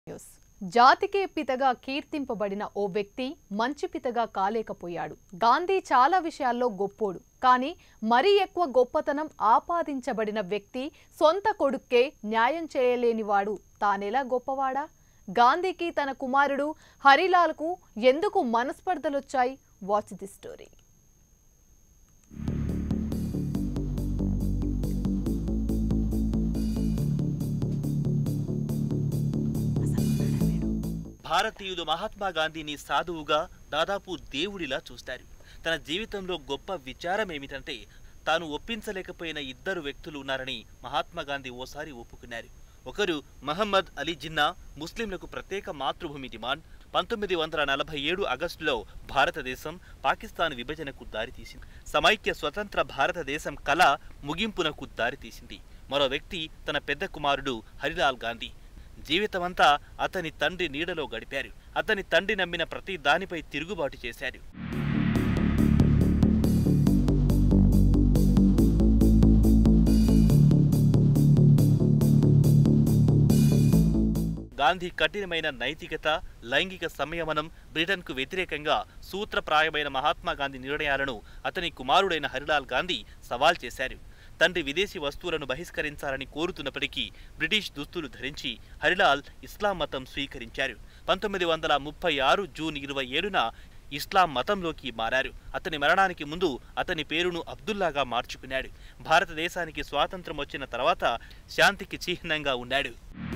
news జాతికే పితగా కీర్తింపబడిన ఓ వ్యక్తి మంచి పితగా కాలేకపోయాడు గాంధీ చాలా విషయాల్లో గొప్పోడు కానీ మరీ ఎక్కువ గొప్పతనం ఆపాదించబడిన వ్యక్తి సొంత కొడుక్కే న్యాయం చేయలేనివాడు తానెలా గొప్పవాడా గాంధీకి తన కుమారుడు హరిలాల్కు ఎందుకు మనస్పర్ధలొచ్చాయి వాచ్ ది స్టోరీ భారతీయులు మహాత్మా గాంధీని సాధువుగా దాదాపు దేవుడిలా చూస్తారు తన జీవితంలో గొప్ప విచారం ఏమిటంటే తాను ఒప్పించలేకపోయిన ఇద్దరు వ్యక్తులు ఉన్నారని మహాత్మా గాంధీ ఓసారి ఒప్పుకున్నారు ఒకరు మహమ్మద్ అలీ జిన్నా ముస్లింలకు ప్రత్యేక మాతృభూమి డిమాండ్ పంతొమ్మిది వందల నలభై ఏడు ఆగస్టులో భారతదేశం పాకిస్తాన్ విభజనకు దారితీసింది సమైక్య స్వతంత్ర భారతదేశం కళ ముగింపునకు దారితీసింది మరో వ్యక్తి తన పెద్ద కుమారుడు హరిలాల్ గాంధీ జీవితమంతా అతని తండ్రి నీడలో గడిపారు అతని తండ్రి నమ్మిన ప్రతి దానిపై తిరుగుబాటు చేశారు గాంధీ కఠినమైన నైతికత లైంగిక సంయమనం బ్రిటన్కు వ్యతిరేకంగా సూత్రప్రాయమైన మహాత్మా గాంధీ నిర్ణయాలను అతని కుమారుడైన హరిలాల్ గాంధీ సవాల్ చేశారు తండ్రి విదేశీ వస్తువులను బహిష్కరించాలని కోరుతున్నప్పటికీ బ్రిటిష్ దుస్తులు ధరించి హరిలాల్ ఇస్లాం మతం స్వీకరించారు పంతొమ్మిది వందల ముప్పై ఆరు జూన్ ఇరవై ఏడున ఇస్లాం మతంలోకి మారారు అతని మరణానికి ముందు అతని పేరును అబ్దుల్లాగా మార్చుకున్నాడు భారతదేశానికి స్వాతంత్రం వచ్చిన తర్వాత శాంతికి చిహ్నంగా ఉన్నాడు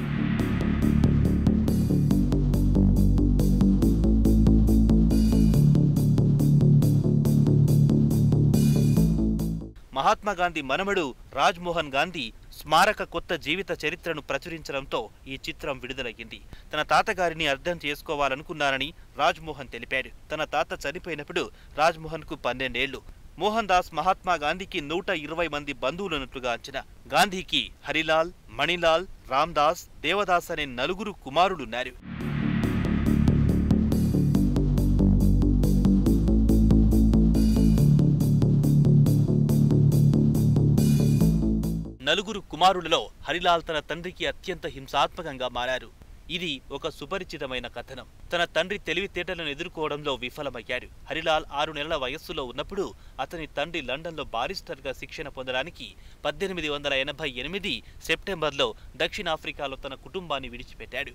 మహాత్మా గాంధీ మనమడు రాజ్మోహన్ గాంధీ స్మారక కొత్త జీవిత చరిత్రను ప్రచురించడంతో ఈ చిత్రం విడుదలయ్యింది తన తాతగారిని అర్థం చేసుకోవాలనుకున్నారని రాజ్మోహన్ తెలిపాడు తన తాత చనిపోయినప్పుడు రాజ్మోహన్ కు పన్నెండేళ్లు మోహన్ దాస్ మహాత్మా గాంధీకి నూట ఇరవై మంది బంధువులున్నట్లుగా అంచనా గాంధీకి హరిలాల్ మణిలాల్ రామ్దాస్ దేవదాస్ అనే నలుగురు కుమారులున్నారు నలుగురు కుమారులలో హరిలాల్ తన తండ్రికి అత్యంత హింసాత్మకంగా మారారు ఇది ఒక సుపరిచితమైన కథనం తన తండ్రి తెలివితేటలను ఎదుర్కోవడంలో విఫలమయ్యాడు హరిలాల్ ఆరు నెలల వయస్సులో ఉన్నప్పుడు అతని తండ్రి లండన్లో బారిస్టర్గా శిక్షణ పొందడానికి పద్దెనిమిది వందల ఎనభై ఎనిమిది సెప్టెంబర్లో దక్షిణాఫ్రికాలో తన కుటుంబాన్ని విడిచిపెట్టాడు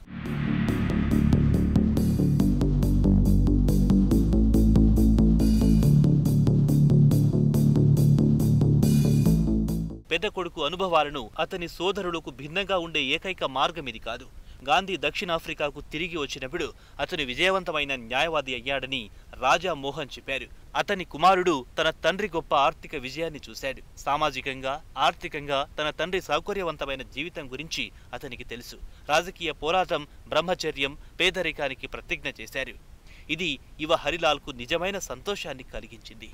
పెద్ద కొడుకు అనుభవాలను అతని సోదరులకు భిన్నంగా ఉండే ఏకైక మార్గం ఇది కాదు గాంధీ దక్షిణాఫ్రికాకు తిరిగి వచ్చినప్పుడు అతను విజయవంతమైన న్యాయవాది అయ్యాడని రాజా మోహన్ చెప్పారు అతని కుమారుడు తన తండ్రి గొప్ప ఆర్థిక విజయాన్ని చూశాడు సామాజికంగా ఆర్థికంగా తన తండ్రి సౌకర్యవంతమైన జీవితం గురించి అతనికి తెలుసు రాజకీయ పోరాటం బ్రహ్మచర్యం పేదరికానికి ప్రతిజ్ఞ చేశారు ఇది యువ హరిలాల్కు నిజమైన సంతోషాన్ని కలిగించింది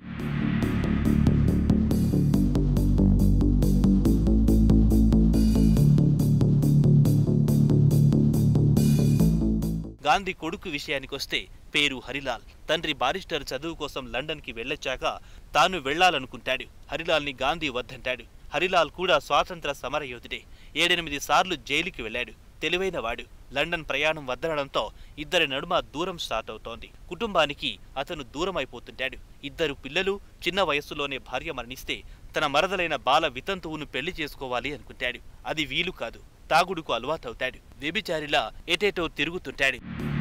గాంధీ కొడుకు విషయానికొస్తే పేరు హరిలాల్ తండ్రి బారిస్టర్ చదువు కోసం లండన్కి వెళ్ళొచ్చాక తాను వెళ్లాలనుకుంటాడు హరిలాల్ని గాంధీ వద్దంటాడు హరిలాల్ కూడా స్వాతంత్ర సమరయోధుడే ఏడెనిమిది సార్లు జైలుకి వెళ్ళాడు తెలివైన వాడు లండన్ ప్రయాణం వద్దనడంతో ఇద్దరి నడుమ దూరం స్టార్ట్ అవుతోంది కుటుంబానికి అతను దూరం అయిపోతుంటాడు ఇద్దరు పిల్లలు చిన్న వయస్సులోనే భార్య మరణిస్తే తన మరదలైన బాల వితంతువును పెళ్లి చేసుకోవాలి అనుకుంటాడు అది వీలు కాదు తాగుడుకు అలవాటవుతాడు వ్యభిచారిలా ఎటేటో తిరుగుతుంటాడు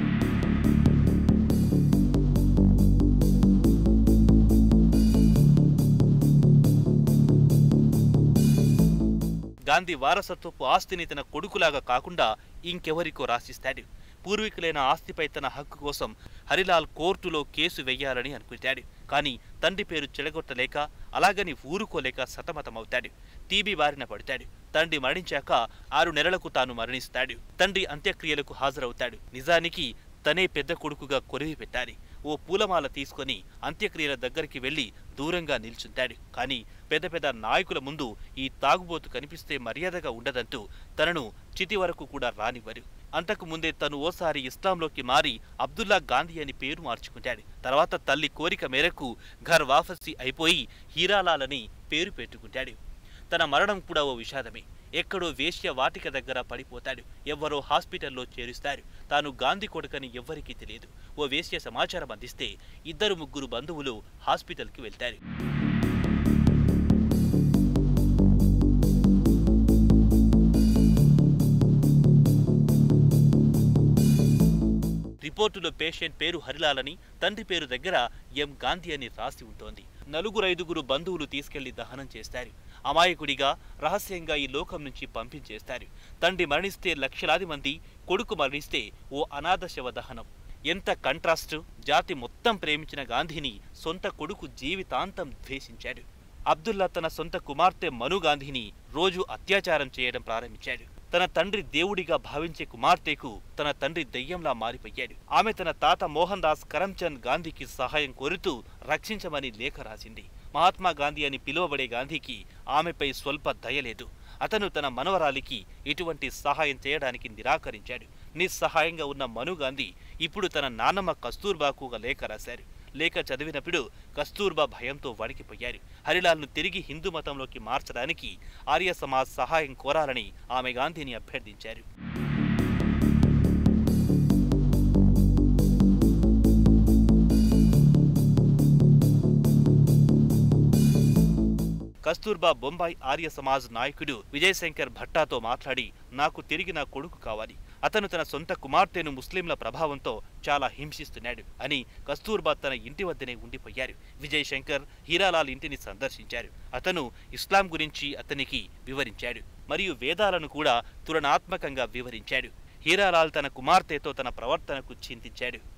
గాంధీ వారసత్వపు ఆస్తిని తన కొడుకులాగా కాకుండా ఇంకెవరికో రాసిస్తాడు పూర్వీకులైన ఆస్తిపై తన హక్కు కోసం హరిలాల్ కోర్టులో కేసు వెయ్యాలని అనుకుంటాడు కానీ తండ్రి పేరు చెడగొట్టలేక అలాగని ఊరుకోలేక సతమతమవుతాడు టీబీ బారిన పడతాడు తండ్రి మరణించాక ఆరు నెలలకు తాను మరణిస్తాడు తండ్రి అంత్యక్రియలకు హాజరవుతాడు నిజానికి తనే పెద్ద కొడుకుగా కొరివి పెట్టాలి ఓ పూలమాల తీసుకొని అంత్యక్రియల దగ్గరికి వెళ్లి దూరంగా నిల్చుంటాడు కానీ పెద్ద పెద్ద నాయకుల ముందు ఈ తాగుబోతు కనిపిస్తే మర్యాదగా ఉండదంటూ తనను చితి వరకు కూడా రానివ్వరు అంతకు ముందే తను ఓసారి ఇస్లాంలోకి మారి అబ్దుల్లా గాంధీ అని పేరు మార్చుకుంటాడు తర్వాత తల్లి కోరిక మేరకు ఘర్ వాపసి అయిపోయి హీరాలాల్ అని పేరు పెట్టుకుంటాడు తన మరణం కూడా ఓ విషాదమే ఎక్కడో వేశ్య వాటిక దగ్గర పడిపోతాడు ఎవ్వరో హాస్పిటల్లో చేరుస్తారు తాను గాంధీ కొడుకని ఎవ్వరికీ తెలియదు ఓ వేశ్య సమాచారం అందిస్తే ఇద్దరు ముగ్గురు బంధువులు హాస్పిటల్కి వెళ్తారు రిపోర్టులో పేషెంట్ పేరు హరిలాలని తండ్రి పేరు దగ్గర ఎం గాంధీ అని రాసి ఉంటోంది నలుగురు ఐదుగురు బంధువులు తీసుకెళ్లి దహనం చేస్తారు అమాయకుడిగా రహస్యంగా ఈ లోకం నుంచి పంపించేస్తారు తండ్రి మరణిస్తే లక్షలాది మంది కొడుకు మరణిస్తే ఓ అనాథ శవ దహనం ఎంత కంట్రాస్ట్ జాతి మొత్తం ప్రేమించిన గాంధీని సొంత కొడుకు జీవితాంతం ద్వేషించాడు అబ్దుల్లా తన సొంత కుమార్తె మను గాంధీని రోజు అత్యాచారం చేయడం ప్రారంభించాడు తన తండ్రి దేవుడిగా భావించే కుమార్తెకు తన తండ్రి దెయ్యంలా మారిపోయాడు ఆమె తన తాత మోహన్ దాస్ కరమ్చంద్ గాంధీకి సహాయం కోరుతూ రక్షించమని లేఖ రాసింది మహాత్మా గాంధీ అని పిలువబడే గాంధీకి ఆమెపై స్వల్ప దయలేదు అతను తన మనవరాలికి ఎటువంటి సహాయం చేయడానికి నిరాకరించాడు నిస్సహాయంగా ఉన్న మను గాంధీ ఇప్పుడు తన నాన్నమ్మ కస్తూర్బాకు ఒక లేఖ రాశారు లేఖ చదివినప్పుడు కస్తూర్బా భయంతో వణికిపోయారు హరిలాల్ను తిరిగి హిందూ మతంలోకి మార్చడానికి ఆర్య సమాజ్ సహాయం కోరాలని ఆమె గాంధీని అభ్యర్థించారు కస్తూర్బా బొంబాయి ఆర్య సమాజ్ నాయకుడు విజయశంకర్ భట్టాతో మాట్లాడి నాకు తిరిగి నా కొడుకు కావాలి అతను తన సొంత కుమార్తెను ముస్లింల ప్రభావంతో చాలా హింసిస్తున్నాడు అని కస్తూర్బా తన ఇంటి వద్దనే ఉండిపోయారు విజయ్ శంకర్ హీరాలాల్ ఇంటిని సందర్శించారు అతను ఇస్లాం గురించి అతనికి వివరించాడు మరియు వేదాలను కూడా తులనాత్మకంగా వివరించాడు హీరాలాల్ తన కుమార్తెతో తన ప్రవర్తనకు చింతించాడు